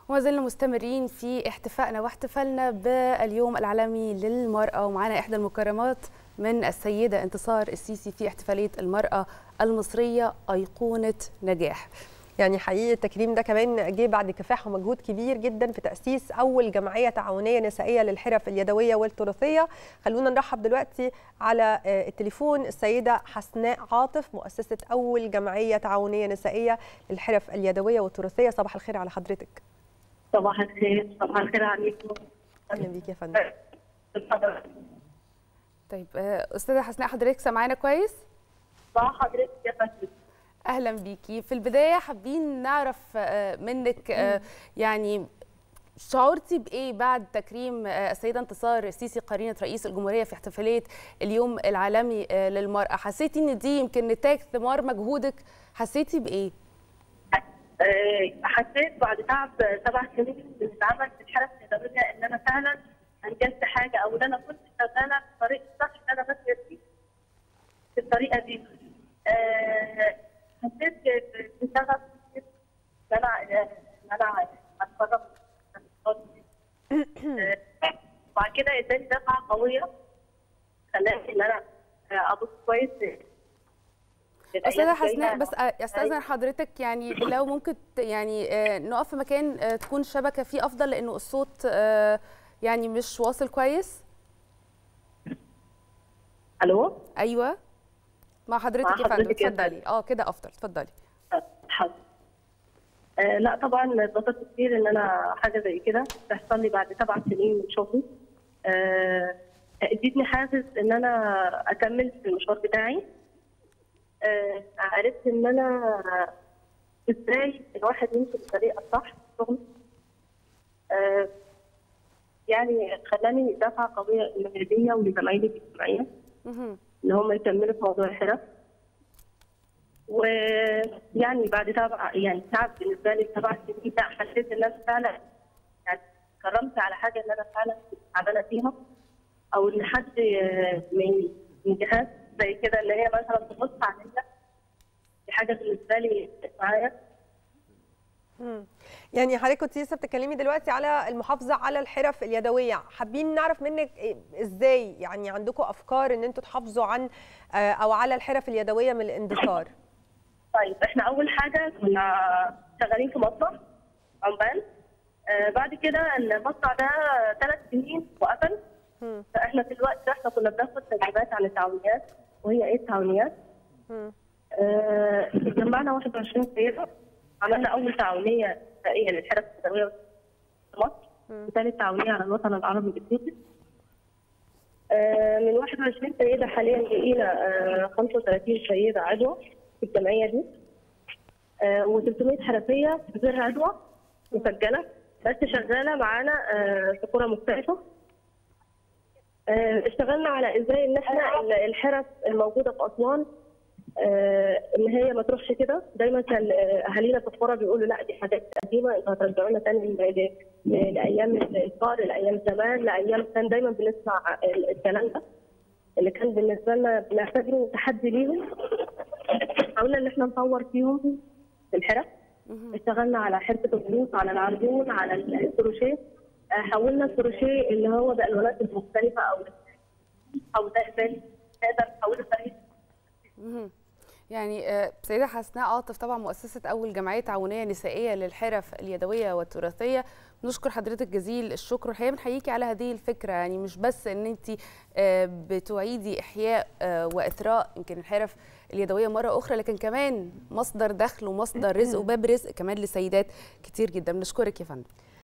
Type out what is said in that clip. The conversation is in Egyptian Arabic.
وما زلنا مستمرين في احتفائنا واحتفالنا باليوم العالمي للمرأة ومعنا إحدى المكرمات من السيدة انتصار السيسي في احتفالية المرأة المصرية أيقونة نجاح يعني حقيقي التكريم ده كمان جه بعد كفاح ومجهود كبير جدا في تاسيس اول جمعيه تعاونيه نسائيه للحرف اليدويه والتراثيه خلونا نرحب دلوقتي على التليفون السيده حسناء عاطف مؤسسه اول جمعيه تعاونيه نسائيه للحرف اليدويه والتراثيه صباح الخير على حضرتك صباح الخير صباح الخير عليكم اهلا بيك يا فندم طيب استاذه حسناء حضرتك سامعانا كويس صباح حضرتك يا فندم اهلا بيكي في البدايه حابين نعرف منك يعني شعرتي بايه بعد تكريم السيده انتصار السيسي قرينه رئيس الجمهوريه في احتفاليه اليوم العالمي للمراه حسيتي ان دي يمكن نتاج ثمار مجهودك حسيتي بايه حسيت بعد تعب سبع سنين بنتعامل في الحرف اليدويه ان انا فعلا انجزت حاجه او ان انا كنت شغاله في الطريق الصح اللي انا ماشيه فيه في الطريقه دي حسيت بشغف ان انا ان انا اتفرج وبعد كده اداني دفعه قويه خلاني ان انا ابص كويس استاذه حسناء بس استاذن حضرتك يعني لو ممكن يعني نقف في مكان تكون الشبكه فيه افضل لانه الصوت يعني مش واصل كويس الو ايوه مع حضرتك يا فندم اتفضلي اه كده افضل اتفضلي حاضر آه لا طبعا اتبسطت كتير ان انا حاجه زي كده تحصل لي بعد سبع سنين من شغلي آه ادتني حافز ان انا اكمل في المشوار بتاعي آه عرفت ان انا ازاي الواحد يمشي بالطريقه الصح في الشغل آه يعني خلاني دفعه قويه ليا ولزمايلي في الجمعيه ان هم يكملوا في موضوع الحرف ويعني بعد سبع يعني تعب بالنسبه لي سبع سنين لا حسيت ان انا فعلا يعني كرمت على حاجه ان انا فعلا تعبانه فيها او ان حد من من جهاز زي كده اللي هي مثلا تبص عليا دي حاجه بالنسبه لي معايا يعني حضرتك كنت لسه بتتكلمي دلوقتي على المحافظه على الحرف اليدويه حابين نعرف منك ازاي يعني عندكم افكار ان انتوا تحافظوا عن او على الحرف اليدويه من الاندثار طيب احنا اول حاجه كنا شغالين في مصنع عمان آه بعد كده المصنع ده ثلاث سنين وقفل فاحنا في الوقت ده احنا كنا بناخد تدريبات عن التعاونيات وهي ايه التعاونيات؟ آه جمعنا 21 سيده عملنا اول تعاونيه نسائيه للحرف اليدويه في مصر وثالث تعاونيه على الوطن العربي الافريقي آه من 21 سيده حاليا بقينا آه 35 سيده عضوه في الجمعيه دي آه و300 حرفيه غير عضوه مسجله بس شغاله معانا في قرى مختلفه اشتغلنا على ازاي ان احنا الحرف الموجوده في اسوان ان هي ما تروحش كده دايما كان اهالينا في القرى بيقولوا لا دي حاجات قديمه انتوا هترجعونا تاني لايام الفقر لايام زمان لايام كان دايما بنسمع الكلام ده اللي كان بالنسبه لنا بنعتبره تحدي ليهم حاولنا ان احنا نطور فيهم في الحرف اشتغلنا على حرفه الخيوط على العرجون على الكروشيه حولنا الكروشيه اللي هو بالوانات المختلفه او او ده ازاي نقدر نحوله لطريقه يعني سيدة حسناء عاطف طبعا مؤسسة أول جمعية تعاونية نسائية للحرف اليدوية والتراثية نشكر حضرتك جزيل الشكر الحقيقة بنحييكي على هذه الفكرة يعني مش بس أن أنت بتعيدي إحياء وإثراء يمكن الحرف اليدوية مرة أخرى لكن كمان مصدر دخل ومصدر رزق وباب رزق كمان لسيدات كتير جدا بنشكرك يا فندم